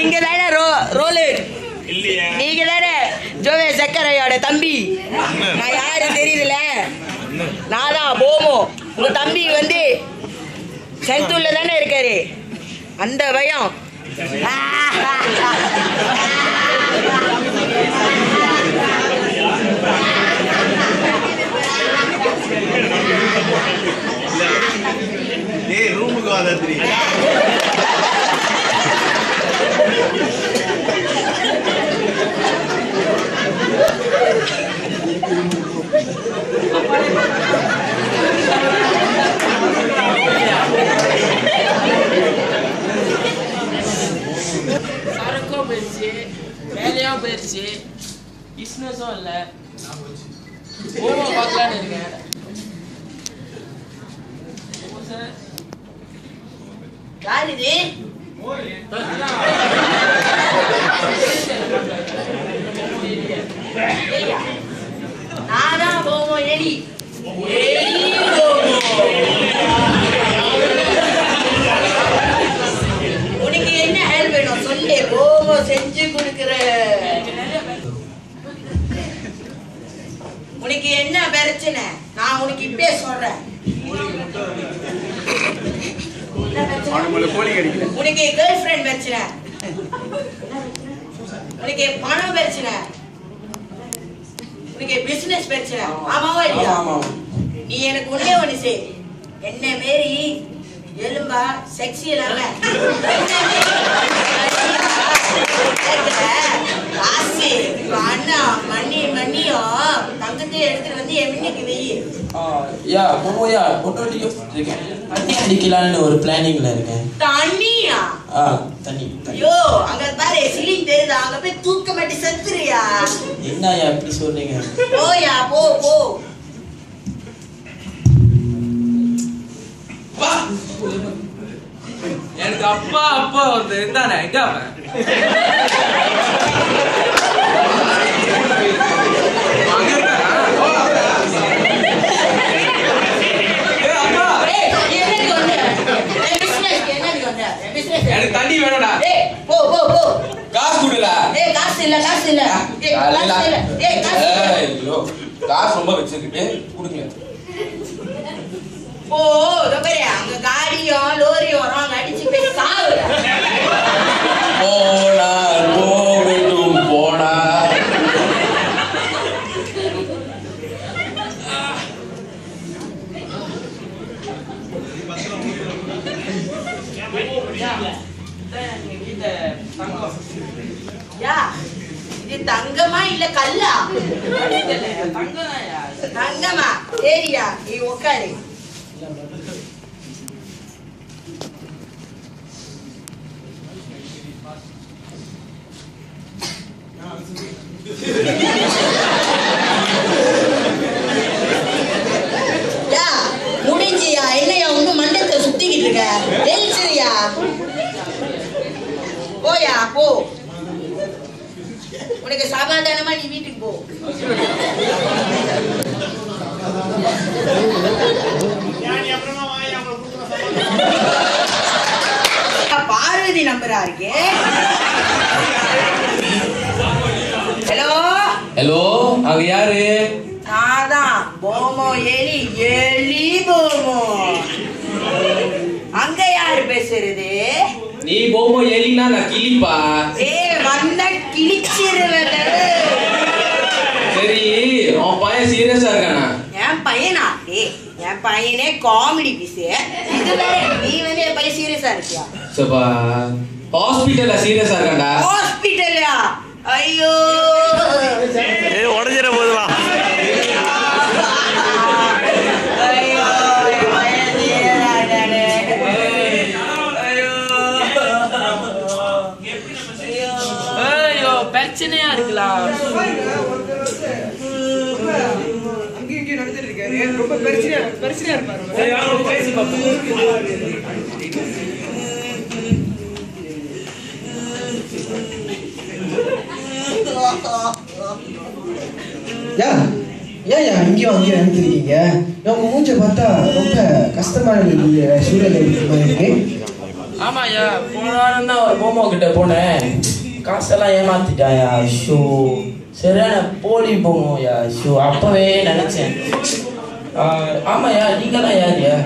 நீங்க தானே row roll இல்லையா நீங்க தானே ஜோவே சக்கரையோட தம்பி நான் யாரு தெரியுதுல நான் தான் போமோ உங்க தம்பி வந்து செந்தூர்ல தானே இருக்காரு அந்த பயம் டேய் ரூமுக்கு வாதா தெரியும் சரக்கும் போயிடுச்சு வேலையும் போயிடுச்சு பிஸ்னஸும் இல்லை ஓமா பார்க்கலான்னு இருக்கேன் சார் யார் இது ஏய்யா, நான் தான் போமோ எலி எலி போமோ. உனக்கு என்ன ஹெல்ப் வேணும் சொல்லு போமோ செஞ்சு கொடுக்குற உனக்கு என்ன பிரச்சனை நான் உனக்கு இப்பே சொல்றேன் என்ன பிரச்சனை? கோழி கடிக்கல உனக்கு கேர்ள் ஃப்ரெண்ட் பிரச்சனை உனக்கு பணம் பிரச்சனை உனக்கு பிசினஸ் பிரச்சனை ஆமாவா இல்லையா நீ எனக்கு ஒண்ணே ஒண்ணு செய் என்ன மாரி எலும்பா செக்ஸி இல்லாம என்ன மாரி காசு பணம் மண்ணி மண்ணியும் தங்கத்தையும் எடுத்துட்டு வந்து என் முன்னுக்கு வெயி யா போயா பொட்டோட்டி இருக்கேன் தண்ணி அடிக்கலான்னு ஒரு பிளானிங்ல இருக்கேன் தண்ணியா ஆ தண்ணி தண்ணி. ஐயோ அங்க பாரு சிலிங் தெரியுதா அங்க போய் தூக்க மாட்டி செத்துறியா என்னய்யா இப்படி சொல்றீங்க போயா போ போ எனக்கு அப்பா அப்பா வந்து இருந்தானே எங்க அவன் அங்க இருக்கானா? ஏய், அப்பா, ஏய், நீ என்னதுக்கு வந்த? என் business-க்கு என்னதுக்கு வந்த? என் business-க்கு. எனக்கு தண்ணி வேணும்டா ஏய், போ, போ, போ. காசு கொடுல ஏய், காசு இல்ல, காசு இல்ல. ஏய், காசு இல்ல. ஏய், காசு இல்ல. ஐயோ காசு ரொம்ப வச்சிருக்கு கொடுக்கல போ, இதோ பாரு, அங்க காடியும் லோரியும் வரும் அங்க அடிச்சு போய் சாவுடா. போனார் போகட்டும் போனார் யா, இது தங்கமா இல்ல கல்லா தங்கமா சரியா நீ உட்காரு யா, முடிஞ்சியா என்னையா உங்க மண்டத்தை சுத்திக்கிட்டு இருக்க எழுச்சிரியா போயா போ உனக்கு சமாதானமா நீ வீட்டுக்கு போ பார்வதி நம்பரா இருக்கு ஹலோ ஹலோ அங்க யாரு நாதான் போமோ எலி எலி போமோ அங்க யாரு பேசுறது நீ போமோ எலினா நான் கிளிப்பா ஏ வந்த கிழிச்சிருவேன் சரி அவன் பையன் சீரியஸா இருக்கானா என் பையனா ஏய் என் பையனே காமெடி பீஸ் இது வேற நீ வந்து என் பையன் சீரியஸா இருக்கியா சப்பா ஹாஸ்பிட்டல்ல சீரியஸா இருக்கான்டா ஹாஸ்பிட்டலா ஐயோ ஏய் உடஞ்சிட போதுவா ஐயோ என் பையன் serious ஆ இருக்கானே. ஐயோ பிரச்சனையா இருக்கலாம் யா ஏன் யா இங்கேயும் அங்கேயும் நினைச்சிருக்கீங்க உங்க மூஞ்ச பார்த்தா ரொம்ப கஷ்டமான ஒரு சூழல் இருக்கிற மாதிரி இருக்கு ஆமாய்யா போன வாரம் தான் ஒரு போமோ கிட்ட போனேன் காசெல்லாம் ஏமாத்திட்டாயா ஷோ சரியான போலி போமோயா ஷோ அப்பவே நினைச்சேன் ஆஹ், ஆமாய்யா நீங்களாம் யாருயா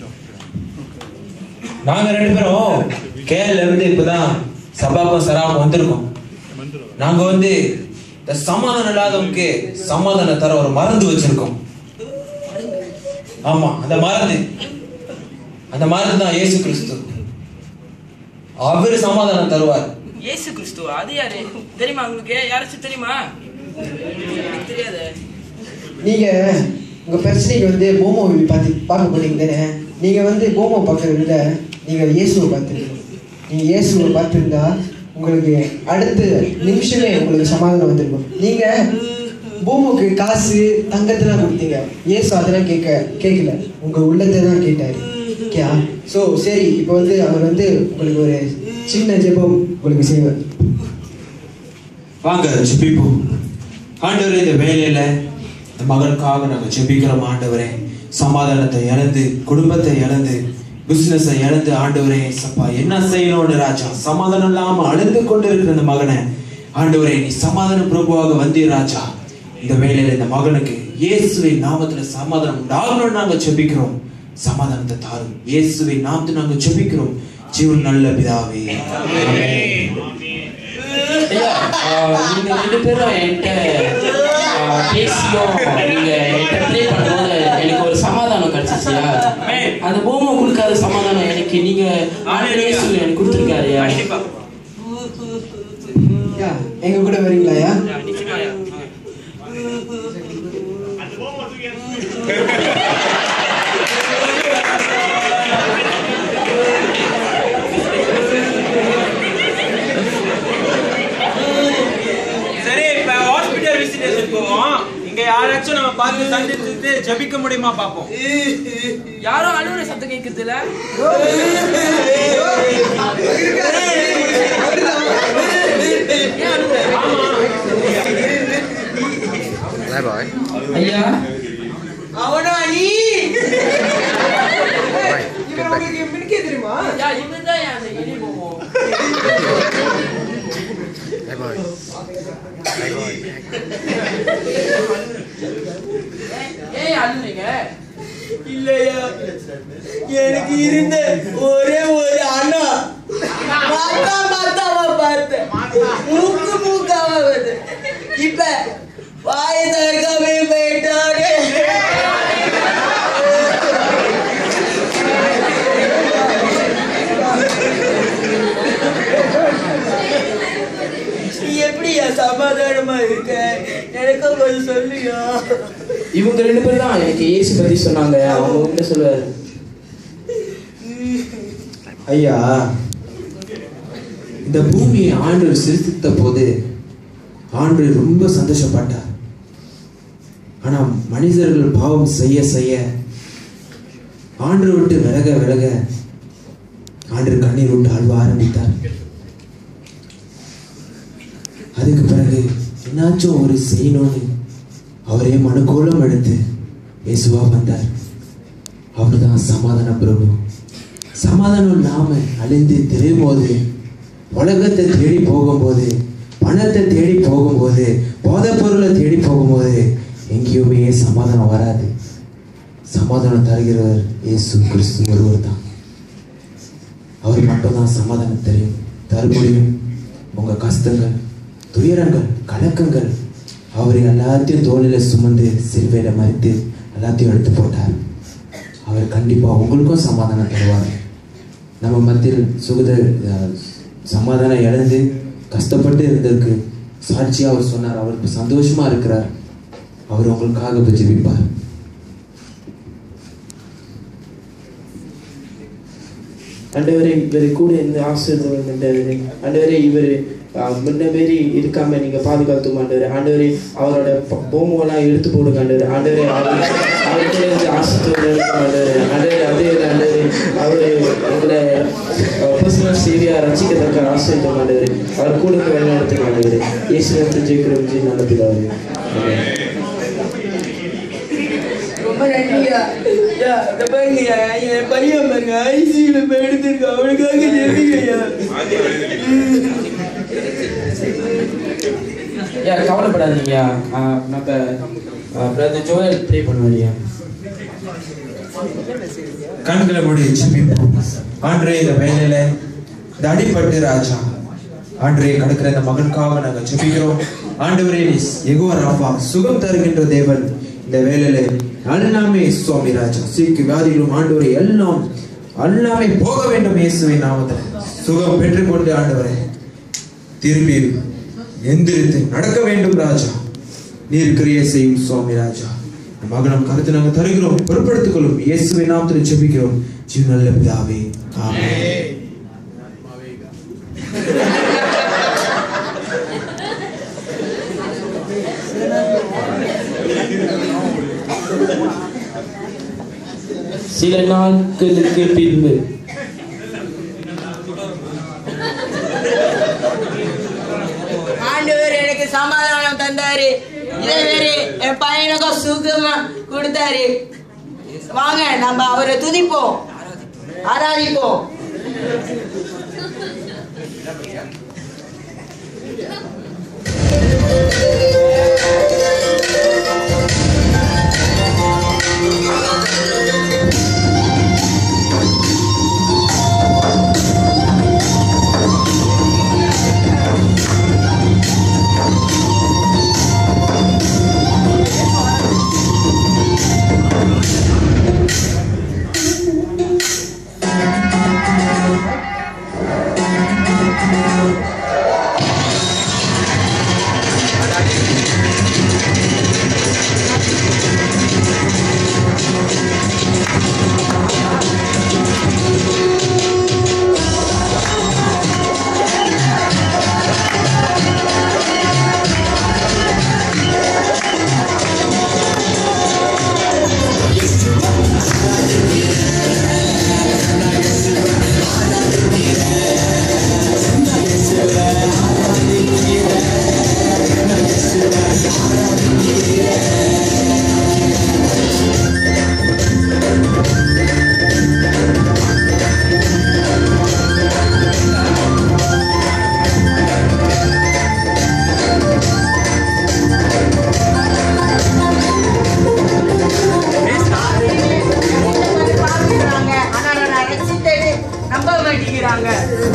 நாங்க ரெண்டு பேரும் கேரள இருந்து இப்பதான் சபாக்கும் சராமும் வந்திருக்கோம் நாங்க வந்து இந்த சமாதானம் இல்லாதவங்களுக்கு சமாதானம் தர ஒரு மருந்து வச்சிருக்கோம் ஆமா அந்த மருந்து அந்த மருந்து தான் இயேசு கிறிஸ்து அவரு சமாதானம் தருவார் இயேசு கிறிஸ்துவா அது யாரு தெரியுமா உங்களுக்கு யாராச்சும் தெரியுமா எனக்கு தெரியாது நீங்க உங்க பிரச்சனைக்கு வந்து போமோ பார்த்து பார்க்க போறீங்க தானே நீங்க வந்து போமோ பார்க்கறத விட நீங்க இயேசுவை பார்த்துருக்கீங்க நீங்க இயேசுவை பார்த்துருந்தா உங்களுக்கு அடுத்த நிமிஷமே உங்களுக்கு சமாதானம் வந்திருக்கும் நீங்க பூமுக்கு காசு தங்கத்தெல்லாம் கொடுத்தீங்க இயேசு அதெல்லாம் கேட்க கேட்கல உங்க உள்ளத்தை தான் கேட்டாரு ஓகேயா ஸோ சரி இப்போ வந்து அவர் வந்து உங்களுக்கு ஒரு சின்ன ஜெபம் உங்களுக்கு செய்வார் வாங்க ஜெபிப்போம் ஆண்டவரே இந்த வேலையில இந்த மகனுக்காக நாங்க ஜெபிக்கிறோம் ஆண்டவரே சமாதானத்தை இழந்து குடும்பத்தை இழந்து பிசினஸை இழந்து ஆண்டவரே சப்பா என்ன செய்யணும்னு ராஜா சமாதானம் இல்லாம அழுந்து கொண்டு இருக்கிற இந்த மகனை ஆண்டவரே நீ சமாதான பிரபுவாக வந்தீர் ராஜா இந்த வேலையில இந்த மகனுக்கு இயேசுவின் நாமத்துல சமாதானம் உண்டாகணும்னு நாங்க ஜெபிக்கிறோம் சமாதானத்தை தாரும் இயேசுவின் நாமத்தை நாங்க ஜெபிக்கிறோம் ஜீவன் நல்ல பிதாவே ஆமென். ஐயா ஆஹ், நீங்க ரெண்டு பேரும் என்கிட்ட ஆஹ், பேசியும் நீங்க என்கிட்ட ப்ளே பண்ணும்போது எனக்கு ஒரு சமாதானம் கிடைச்சிச்சியா அந்த போமோ கொடுக்காத சமாதானம் எனக்கு நீங்க ஆண்டவர் இயேசு எனக்கு கொடுத்துருக்காருயா யா எங்க கூட வரீங்களாயா நிச்சயமாயா சரி இப்ப ஹாஸ்பிட்டல் விசிட்டேஷன் போவோம் இங்க யாராச்சும் நம்ம பார்த்து சந்திச்சுட்டு ஜெபிக்க முடியுமா பாப்போம் யாரோ அழுவுற சத்தம் கேக்குதுல ஏன் அழுவுற? ஐயா அவனா நீ யா, இவன்தான் யா அந்த இடி போமோ. ஏன் ஏன் அழுறீங்க இல்லையா எனக்கு இருந்த ஒரே ஒரு அண்ணா மாத்தா மாத்தாவ பார்த்தேன் மூக்கு மூக்காவ வருது இப்ப வாய தற்காமே போயிட்டாரு நீ எப்படியா சமாதானமா இருக்க எனக்கும் கொஞ்சம் சொல்லுயா இவங்க ரெண்டு பேரும் தான் எனக்கு இயேசு பத்தி சொன்னாங்க அவங்க உங்க சொல்லுவாரு ஐயா இந்த பூமியை ஆண்டவர் சிருஷ்டித்த போது ஆண்டவர் ரொம்ப சந்தோஷப்பட்டார் ஆனா மனிதர்கள் பாவம் செய்ய செய்ய ஆண்டவர் விட்டு விலக விலக ஆண்டவர் கண்ணீர் விட்டு அழுவ ஆரம்பித்தார் அதுக்கு பிறகு என்னாச்சும் ஒரு செய்யணும்னு அவரே மனுக்கோலம் எடுத்து இயேசுவா வந்தார் அவர்தான் சமாதான பிரபு சமாதானம் இல்லாம அழிந்து திரையும் போது உலகத்தை தேடி போகும்போது பணத்தை தேடி போகும்போது போதைப் பொருளை தேடி போகும்போது எங்கேயுமே சமாதானம் வராது சமாதானம் தருகிறவர் இயேசு கிறிஸ்து ஒருவர் தான் அவர் மட்டும்தான் சமாதானம் தெரியும் தர முடியும் உங்க கஷ்டங்கள் துயரங்கள் கலக்கங்கள் அவர் எல்லாத்தையும் தோளில சுமந்து சிறுவையில மறித்து எல்லாத்தையும் எடுத்து போட்டார் அவர் கண்டிப்பா உங்களுக்கும் சமாதானம் தருவார் நம்ம மத்தியில் சுகத அஹ், சமாதானம் இழந்து கஷ்டப்பட்டு இருந்ததுக்கு சாட்சியா அவர் சொன்னார் அவர் இப்ப சந்தோஷமா இருக்கிறார் அவர் உங்களுக்காக இப்ப ஜெபிப்பார் ஆண்டவரே இவர் கூட இந்த ஆசீர்வாதம் ஆண்டவரே ஆண்டவரே இவர் முன்ன மாரி இருக்காம நீங்க பாதுகாத்தும் ஆண்டவரே ஆண்டவரே அவரோட ப- போமோலாம் எடுத்து போடுங்க ஆண்டவரே ஆண்டவரே அவர் அவர் கூட இருந்து ஆசீர்வாதம் இருக்கும் ஆண்டவரே ஆண்டவரே அதே ஆண்டவரே அவரு உங்களை பர்சனல் சேவையா ரசிக்கத்தக்க ஆசீர்வாதம் ஆண்டவரே அவர் கூட இருந்து வழிநடத்துங்க ஆண்டவரே இயேசு நேரத்தில் ஜெயிக்கிற விஜய் நல்ல பிதாவே ஆமென். ரொம்ப நன்றியா யா, இந்த பாருங்கய்யா, என் பையன் பாருங்க ஐசியூல போய் எடுத்திருக்கான் அவனுக்காக கவலைப்படாதீங்கய்யா ஆ, நம்ம பிரதர் ஜோயல் ப்ரே பண்ணுவாரியா கண்களை மூடி ஜெபிப்போம் ஆண்டரே இந்த வேலையில இந்த அடிப்பட்டு ராஜா ஆண்டரே கடக்கிற இந்த மகனுக்காக நாங்க ஜெபிக்கிறோம் ஆண்டவரே நீ எகோ ராபா சுகம் தருகின்ற தேவன் இந்த வேலையில எல்லாமே சுவாமி ராஜா சீக்கு வியாதிகளும் ஆண்டவரே எல்லாம் எல்லாமே போக வேண்டும் இயேசுவின் நாமத்தில் சுகம் பெற்றுக்கொண்டு ஆண்டவரே திரும்பி எந்திரித்து நடக்க வேண்டும் ராஜா நீர் கிரியை செய்யும் சுவாமி ராஜா இந்த மகனம் கருத்து நாங்கள் தருகிறோம் பொறுப்படுத்திக் கொள்ளும் இயேசுவின் நாமத்தில் ஜெபிக்கிறோம் ஜீவ நல்ல பிதாவே ஆமென் சில நாட்களுக்கு பின்பு ஆண்டவர் எனக்கு சமாதானம் தந்தாரு இதே மாரி என் பையனுக்கும் சுகமா கொடுத்தாரு வாங்க நம்ம அவரை துதிப்போம் ஆராதிப்போம் பார்க்கிறாங்க ஆனா நான் ரசித்தது நம்ப மாட்டேங்கிறாங்க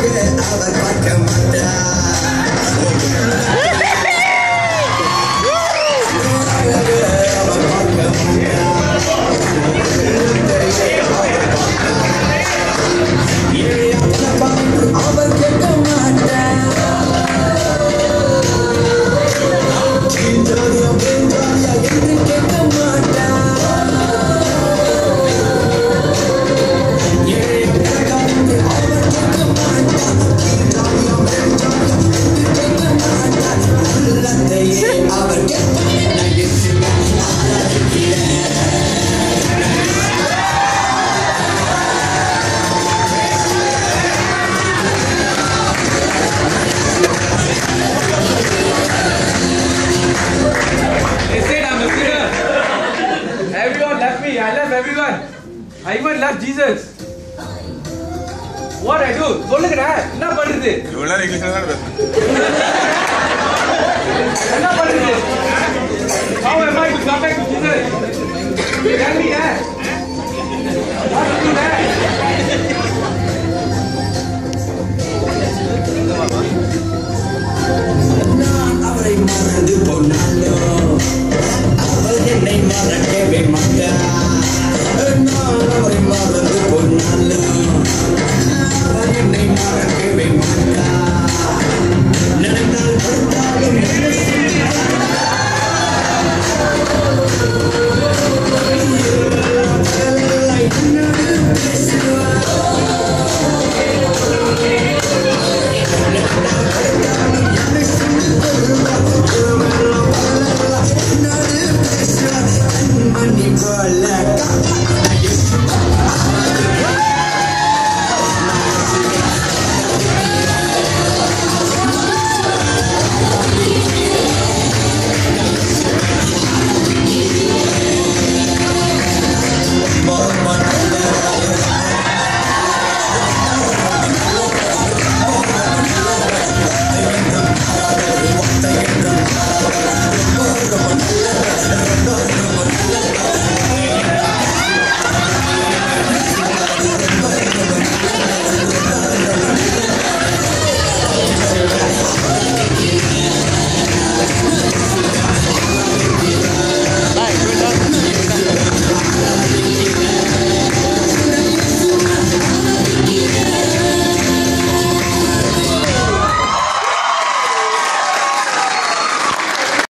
They said I'm a sinner. Everyone left me. I left everyone. I even left Jesus. What I do? சொல்லுங்கடா என்ன பண்றது இவ்வளவு நேரம் இங்கிலீஷ்ல தான் பேசுறேன் என்ன பண்றது How am I to come back to Jesus? Tell me that. What to do that?